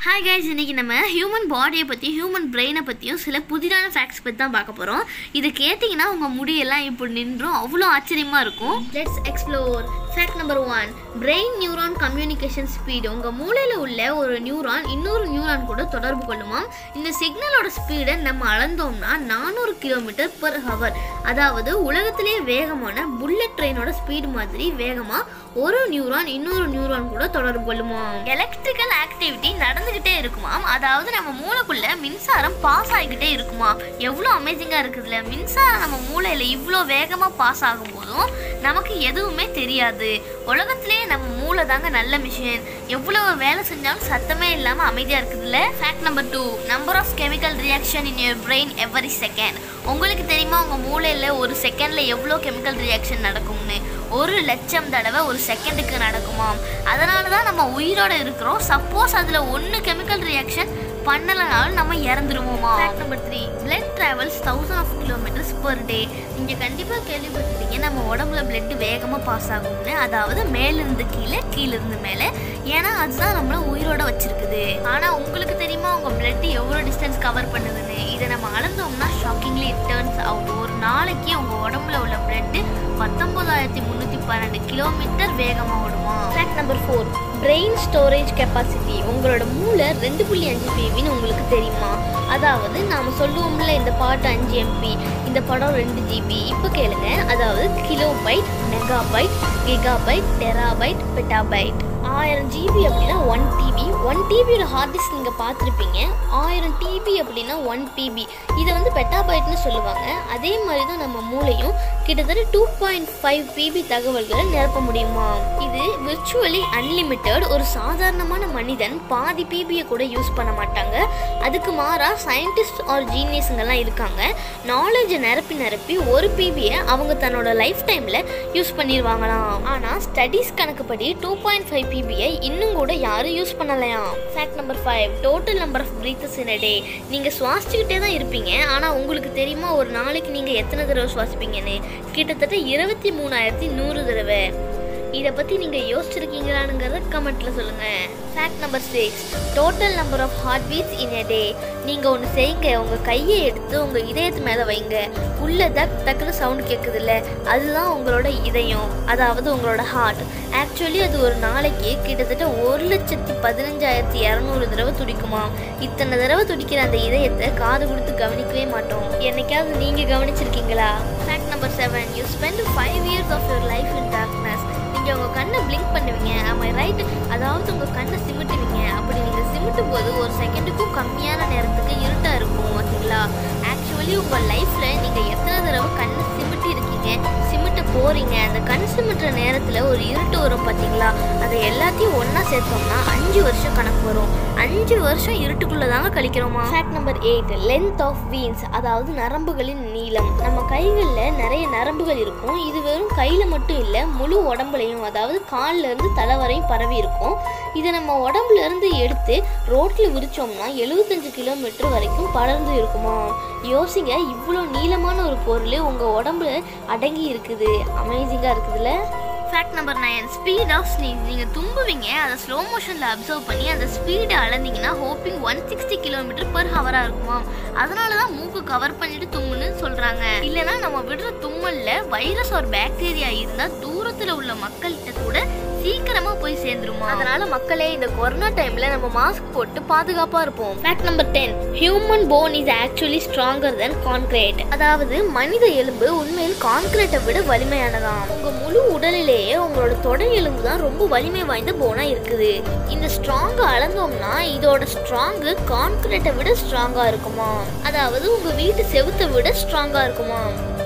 hi guys இன்னைக்கு நம்ம human பாடியை பற்றி ஹியூமன் பிரெயினை பற்றியும் சில புதிதான ஃபேக்ட்ஸ் பற்றி தான் பார்க்க போகிறோம் இது கேட்டிங்கன்னா உங்கள் முடியெல்லாம் இப்படி நின்றும் அவ்வளோ ஆச்சரியமாக இருக்கும் let's explore fact number one brain neuron communication speed உங்கள் மூளையில் உள்ள ஒரு நியூரான் இன்னொரு நியூரான் கூட தொடர்பு கொள்ளுமாம் இந்த சிக்னலோட ஸ்பீடை நம்ம அளந்தோம்னா நானூறு கிலோமீட்டர் பர் ஹவர் அதாவது உலகத்திலேயே வேகமான புல்லட் ட்ரெயினோட ஸ்பீடு மாதிரி வேகமாக ஒரு நியூரான் இன்னொரு நியூரான் கூட தொடர்பு கொள்ளுமாம் எலக்ட்ரிக்கல் ஆக்டிவிட்டி நடந்துகிட்டே இருக்குமாம் அதாவது நம்ம மூளைக்குள்ள மின்சாரம் பாஸ் ஆகிக்கிட்டே இருக்குமாம் எவ்வளோ அமேசிங்காக இருக்குதுல்ல மின்சாரம் நம்ம மூளையில் இவ்வளோ வேகமாக பாஸ் ஆகும்போதும் நமக்கு எதுவுமே தெரியாது உலகத்திலேயே நம்ம மூளை தாங்க நல்ல மிஷின் எவ்வளோ வேலை செஞ்சாலும் சத்தமே இல்லாமல் அமைதியாக இருக்குதுல்ல fact number two number of chemical reaction in your brain every second உங்களுக்கு தெரியுமா உங்கள் மூளையில் ஒரு செகண்டில் எவ்வளோ கெமிக்கல் ரியாக்ஷன் நடக்கும்னு ஒரு லட்சம் தடவை ஒரு செகண்டுக்கு நடக்குமாம் அதனால தான் நம்ம உயிரோட இருக்கிறோம் சப்போஸ் அதில் ஒன்று கெமிக்கல் ரியாக்ஷன் பண்ணலைனாலும் நம்ம இறந்துருவோமா fact number three blood travels thousand of kilometres per day நீங்கள் கண்டிப்பாக கேள்விப்பட்டிருப்பீங்க நம்ம உடம்புல பிளட் வேகமாக பாஸ் ஆகும்னு அதாவது மேலிருந்து கீழே கீழிருந்து மேலே ஏன்னா அதுதான் நம்மள உயிரோட வச்சிருக்குது ஆனால் உங்களுக்கு தெரியுமா உங்கள் பிளட் எவ்வளோ டிஸ்டன்ஸ் கவர் பண்ணுதுன்னு இதை நம்ம அளந்தோம்னா ஷாக்கிங்லி இட் டர்ன்ஸ் அவுட் ஒரு நாளைக்கு உங்கள் உடம்புல உள்ள பிளட்டு பத்தொன்பதாயிரத்தி முந்நூற்றி பன்னெண்டு கிலோமீட்டர் வேகமாக ஓடுமா fact number four brain storage capacity உங்களோட மூளை ரெண்டு புள்ளி அஞ்சு பிபின்னு உங்களுக்கு தெரியுமா அதாவது நாம் சொல்லுவோம்ல இந்த பாட்டு அஞ்சு எம்பி இந்த படம் ரெண்டு ஜிபி இப்போ கேளுங்க அதாவது kilobyte megabyte gigabyte terabyte petabyte ஆயிரம் ஜிபி அப்படின்னா ஒன் டிபி ஒன் டிபியோட ஹார்ட் டிஸ்க் நீங்கள் பார்த்துருப்பீங்க ஆயிரம் டிபி அப்படின்னா ஒன் பிபி இதை வந்து பெட்டாபைட்னு சொல்லுவாங்க அதே மாதிரி தான் நம்ம மூளையும் கிட்டத்தட்ட டூ பாயிண்ட் ஃபைவ் பிபி தகவல்களை நிரப்ப முடியுமா இது விர்ச்சுவலி அன்லிமிட்டெட் ஒரு சாதாரணமான மனிதன் பாதி பிபியை கூட யூஸ் பண்ண மாட்டாங்க அதுக்கு மாறாக சயின்டிஸ்ட் ஆர் ஜீனியஸுங்கெல்லாம் இருக்காங்க நாலேஜை நிரப்பி நிரப்பி ஒரு பிபியை அவங்க தன்னோட லைஃப் டைமில் யூஸ் பண்ணிடுவாங்களாம் ஆனால் ஸ்டடீஸ் கணக்குப்படி டூ பாயிண்ட் ஃபைவ் பிபியை இன்னும் கூட யாரும் யூஸ் பண்ணலையாம் fact number five total number of breaths in day நீங்கள் சுவாசிச்சுக்கிட்டே தான் இருப்பீங்க ஆனால் உங்களுக்கு தெரியுமா ஒரு நாளைக்கு நீங்கள் எத்தனை தடவை சுவாசிப்பீங்கன்னு கிட்டத்தட்ட இருபத்தி மூணாயிரத்தி நூறு தடவை இதை பற்றி நீங்கள் யோசிச்சிருக்கீங்களானுங்கிறத கமெண்ட்டில் சொல்லுங்கள் fact number six total number of heart beats in a day நீங்கள் ஒன்று செய்யுங்க உங்கள் கையை எடுத்து உங்கள் இதயத்து மேலே வைங்க உள்ளே தக் டக்குன்னு சவுண்ட் கேட்குதுல்ல அதுதான் உங்களோட இதயம் அதாவது உங்களோட ஹார்ட் ஆக்சுவலி அது ஒரு நாளைக்கு கிட்டத்தட்ட ஒரு லட்சத்தி பதினஞ்சாயிரத்தி இரநூறு தடவை துடிக்குமா இத்தனை தடவை துடிக்கிற அந்த இதயத்தை காது கொடுத்து கவனிக்கவே மாட்டோம் என்னைக்காவது நீங்கள் கவனிச்சிருக்கீங்களா fact number seven you spend five years of your life in darkness நீங்கள் உங்கள் கண்ணை பிளிங்க் பண்ணுவீங்க ஆமாம் ரைட் அதாவது உங்கள் கண்ணை சிமிட்டுவீங்க அப்படி நீங்கள் சிமிட்டும் போது ஒரு செகண்டுக்கும் கம்மியான நேரத்துக்கு இருட்டாக இருக்கும் ஓகேங்களா ஆக்சுவலி உங்கள் லைஃப்பில் நீங்கள் எத்தனை தடவை கண்ணை சிமிட்டி இருக்கீங்க சிமிட்ட போகிறீங்க அந்த கண் சிமிட்டுற நேரத்தில் ஒரு இருட்டு வரும் பார்த்தீங்களா அதை எல்லாத்தையும் ஒன்றா சேர்த்தோம்னா அஞ்சு வருஷம் கணக்கு வரும் அஞ்சு வருஷம் இருட்டுக்குள்ளே தாங்க கழிக்கிறோமா fact number eight length of veins அதாவது நரம்புகளின் நீளம் நம்ம கைகளில் நிறைய நரம்புகள் இருக்கும் இது வெறும் கையில் மட்டும் இல்லை முழு உடம்புலையும் அதாவது கால்ல இருந்து தலை வரையும் பரவி இருக்கும் இதை நம்ம உடம்புல இருந்து எடுத்து ரோட்டில் விரிச்சோம்னா எழுபத்தஞ்சு கிலோமீட்டர் வரைக்கும் படர்ந்து இருக்குமா யோசிங்க இவ்வளோ நீளமான ஒரு பொருள் உங்கள் உடம்புல அடங்கி இருக்குது அமேசிங்காக இருக்குதுல்ல fact number nine speed of sneeze நீங்கள் தும்புவீங்க அதை ஸ்லோ மோஷனில் அப்சர்வ் பண்ணி அந்த ஸ்பீடை அளந்தீங்கன்னா whopping one sixty kilometre per ஹவராக இருக்குமா அதனால தான் மூக்கு கவர் பண்ணிட்டு தும்முன்னு சொல்கிறாங்க இல்லைனா நம்ம விடுற தும்மலில் வைரஸ் ஒரு பாக்டீரியா இருந்தால் தூரத்தில் உள்ள மக்கள்கிட்ட கூட சீக்கிரமா போய் சேர்ந்துருமா அதனால மக்களே இந்த கொரோனா டைம்ல நம்ம மாஸ்க் போட்டு பாதுகாப்பா இருப்போம் fact number ten human bone is actually stronger than concrete அதாவது மனித எலும்பு உண்மையில் கான்கிரீட்டை விட வலிமையானதாம் உங்க முழு உடலிலேயே உங்களோட தொடை எலும்பு தான் ரொம்ப வலிமை வாய்ந்த போனா இருக்குது இந்த ஸ்ட்ராங் அளந்தோம்னா இதோட ஸ்ட்ராங்கு கான்கிரீட்டை விட ஸ்ட்ராங்கா இருக்குமா அதாவது உங்க வீட்டு செவுத்தை விட ஸ்ட்ராங்கா இருக்குமா